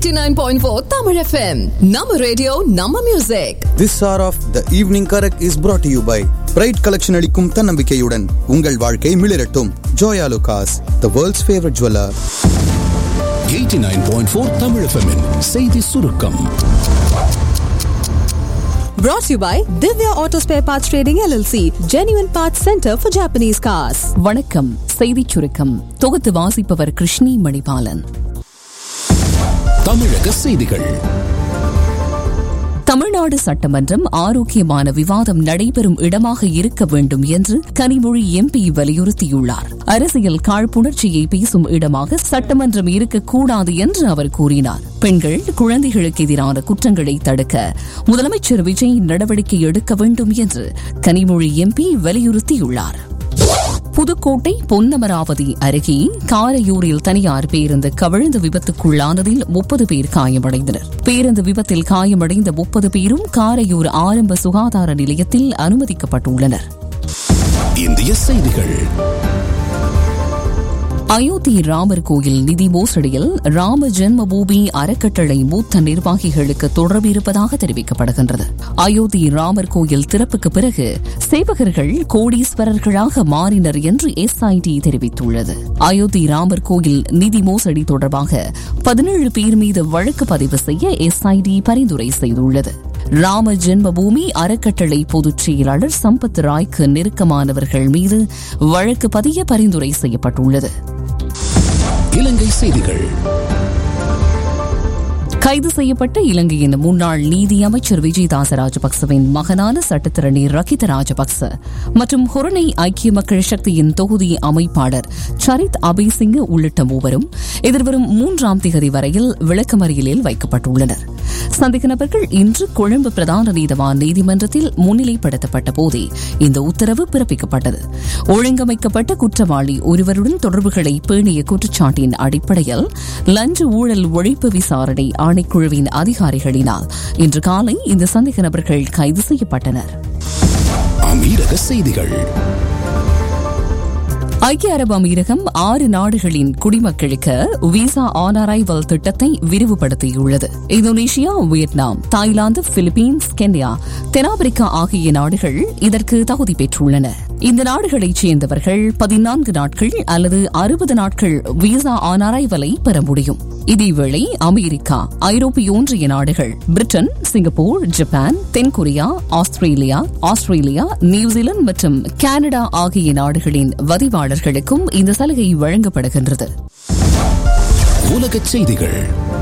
89.4 Tamil FM. Nama radio, Nama music. This hour of the evening correct is brought to you by bright collection அளிக்கும் தன்னம்பிக்கையுடன் உங்கள் வாழ்க்கை மிளிரட்டும் Joyalukkas the world's favourite jeweller 89.4 Tamil FM -இன் செய்தி சுருக்கம் Brought to you by Divya Auto Spare Parts Trading LLC, Genuine Parts Center for Japanese Cars. வணக்கம் செய்திச் சுருக்கம் தொகுத்து வாசிப்பவர் கிருஷ்ணி மணிபாலன் தமிழக செய்திகள் தமிழ்நாடு சட்டமன்றம் ஆரோக்கியமான விவாதம் நடைபெறும் இடமாக இருக்க வேண்டும் என்று கனிமொழி எம்பி வலியுறுத்தியுள்ளார் அரசியல் காழ்ப்புணர்ச்சியை பேசும் இடமாக சட்டமன்றம் இருக்கக்கூடாது என்று அவர் கூறினார் பெண்கள் குழந்தைகளுக்கு எதிரான குற்றங்களை தடுக்க முதலமைச்சர் விஜய் நடவடிக்கை எடுக்க வேண்டும் என்று கனிமொழி எம்பி வலியுறுத்தியுள்ளார் புதுக்கோட்டை பொன்னமராவதி அருகே காரையூரில் தனியார் பேருந்து கவிழ்ந்து விபத்துக்குள்ளானதில் முப்பது பேர் காயமடைந்தனர் பேருந்து விபத்தில் காயமடைந்த முப்பது பேரும் காரையூர் ஆரம்ப சுகாதார நிலையத்தில் அனுமதிக்கப்பட்டுள்ளனர் இந்திய செய்திகள் அயோத்தி ராமர் கோயில் நிதி மோசடியில் ராம ஜென்மபூமி அறக்கட்டளை மூத்த நிர்வாகிகளுக்கு தொடர்பு இருப்பதாக தெரிவிக்கப்படுகின்றது அயோத்தி ராமர் கோயில் திறப்புக்கு பிறகு சேவகர்கள் கோடீஸ்வரர்களாக மாறினர் என்று எஸ்ஐடி தெரிவித்துள்ளது அயோத்தி ராமர் கோயில் நிதி மோசடி தொடர்பாக பதினேழு பேர் மீது வழக்கு பதிவு செய்ய எஸ்ஐடி பரிந்துரை செய்துள்ளது ராம ஜென்மபூமி அறக்கட்டளை பொதுச் செயலாளர் சம்பத் ராய்க்கு நெருக்கமானவர்கள் மீது வழக்கு பதிய பரிந்துரை செய்யப்பட்டுள்ளது இலங்கை செய்திகள் கைது செய்யப்பட்ட இலங்கையின் முன்னாள் நீதி அமைச்சர் விஜயதாச ராஜபக்சவின் மகனான சட்டத்திரணி ரகித ராஜபக்ச மற்றும் ஹொரணை ஐக்கிய மக்கள் சக்தியின் தொகுதி அமைப்பாளர் சரித் அபேசிங்க உள்ளிட்ட மூவரும் எதிர்வரும் மூன்றாம் திகதி வரையில் விளக்கமறியலில் வைக்கப்பட்டுள்ளனர் சந்தேக நபர்கள் இன்று கொழும்பு பிரதான நீதவான் நீதிமன்றத்தில் முன்னிலைப்படுத்தப்பட்ட போதே இந்த உத்தரவு பிறப்பிக்கப்பட்டது ஒழுங்கமைக்கப்பட்ட குற்றவாளி ஒருவருடன் தொடர்புகளை பேணிய குற்றச்சாட்டின் அடிப்படையில் லஞ்ச ஊழல் ஒழிப்பு விசாரணை ஆணைக்குழுவின் அதிகாரிகளினால் இன்று காலை இந்த சந்தேக நபர்கள் கைது செய்யப்பட்டனர் அமீரக செய்திகள் ஐக்கிய அரபு அமீரகம் ஆறு நாடுகளின் குடிமக்களுக்கு விசா ஆன் அரைவல் திட்டத்தை விரிவுபடுத்தியுள்ளது Indonesia Vietnam Thailand Philippines Kenya தென்னாப்பிரிக்கா ஆகிய நாடுகள் இதற்கு தகுதி பெற்றுள்ளன இந்த நாடுகளைச் சேர்ந்தவர்கள் பதினான்கு நாட்கள் அல்லது அறுபது நாட்கள் விசா ஆன் அரைவலை பெற முடியும் இதேவேளை அமெரிக்கா ஐரோப்பிய ஒன்றிய நாடுகள் பிரிட்டன் சிங்கப்பூர் ஜப்பான் தென்கொரியா ஆஸ்திரேலியா ஆஸ்திரேலியா நியூசிலாந்து மற்றும் கனடா ஆகிய நாடுகளின் வதிவாளர்களுக்கும் இந்த சலுகை வழங்கப்படுகின்றது உலகச் செய்திகள்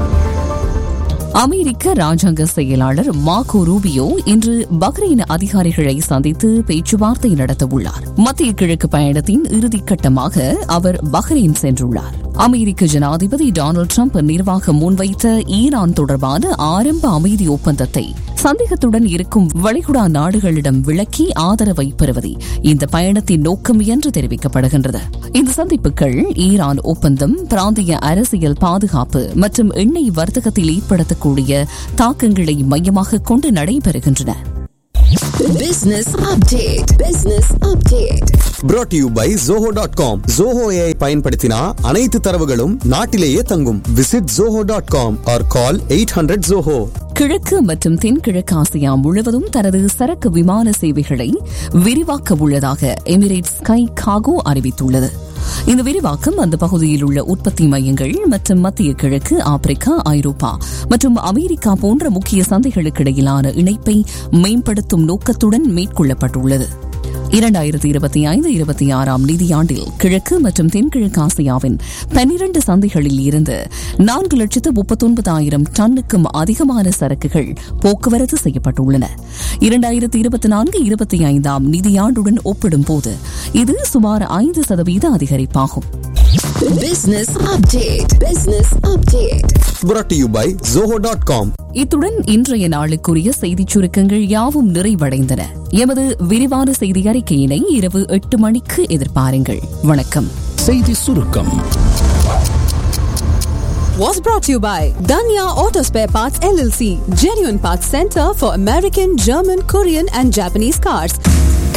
அமெரிக்க ராஜாங்க செயலாளர் மார்கோ ரூபியோ இன்று பஹ்ரைன் அதிகாரிகளை சந்தித்து பேச்சுவார்த்தை நடத்தவுள்ளார் மத்திய கிழக்கு பயணத்தின் இறுதிக்கட்டமாக அவர் பஹ்ரைன் சென்றுள்ளார் அமெரிக்க ஜனாதிபதி டொனால்டு டிரம்ப் நிர்வாகம் முன்வைத்த ஈரான் தொடர்பான ஆரம்ப அமைதி ஒப்பந்தத்தை சந்தேகத்துடன் இருக்கும் வளைகுடா நாடுகளிடம் விளக்கி ஆதரவை பெறுவதே இந்த பயணத்தின் நோக்கம் என்று தெரிவிக்கப்படுகின்றது இந்த சந்திப்புகள் ஈரான் ஒப்பந்தம் பிராந்திய அரசியல் பாதுகாப்பு மற்றும் எண்ணெய் வர்த்தகத்தில் ஏற்படுத்தக்கூடிய தாக்கங்களை மையமாக கொண்டு நடைபெறுகின்றன Business update. Business update. brought to you by zoho.com dot com Zoho AI பயன்படுத்தினா அனைத்து தரவுகளும் நாட்டிலேயே தங்கும் visit zoho.com dot com or call eight hundred Zoho கிழக்கு மற்றும் தென்கிழக்கு ஆசியா முழுவதும் தனது சரக்கு விமான சேவைகளை விரிவாக்க உள்ளதாக எமிரேட்ஸ் ஸ்கை காகோ அறிவித்துள்ளது இந்த விரிவாக்கம் அந்த பகுதியில் உள்ள உற்பத்தி மையங்கள் மற்றும் மத்திய கிழக்கு ஆப்பிரிக்கா ஐரோப்பா மற்றும் அமெரிக்கா போன்ற முக்கிய சந்தைகளுக்கு இடையிலான இணைப்பை மேம்படுத்தும் நோக்கத்துடன் மேற்கொள்ளப்பட்டுள்ளது இரண்டாயிரத்தி இருபத்தி ஐந்து இருபத்தி ஆறாம் நிதியாண்டில் கிழக்கு மற்றும் தென்கிழக்கு ஆசியாவின் பன்னிரண்டு சந்தைகளில் இருந்து நான்கு லட்சத்து முப்பத்தொன்பதாயிரம் டன்னுக்கும் அதிகமான சரக்குகள் போக்குவரத்து செய்யப்பட்டுள்ளன இரண்டாயிரத்தி இருபத்தி நான்கு இருபத்தி ஐந்தாம் நிதியாண்டுடன் ஒப்பிடும்போது இது சுமார் ஐந்து சதவீத அதிகரிப்பாகும் Business update. Business update. brought to you by zoho.com dot com இத்துடன் இன்றைய நாளுக்குரிய செய்திச் சுருக்கங்கள் யாவும் நிறைவடைந்தன எமது விரிவான செய்தி அறிக்கையினை இரவு எட்டு மணிக்கு எதிர்பாருங்கள் வணக்கம் செய்தி சுருக்கம் Was brought to you by Danya Auto Spare Parts LLC, Genuine Parts Center for American, German, Korean, and Japanese cars.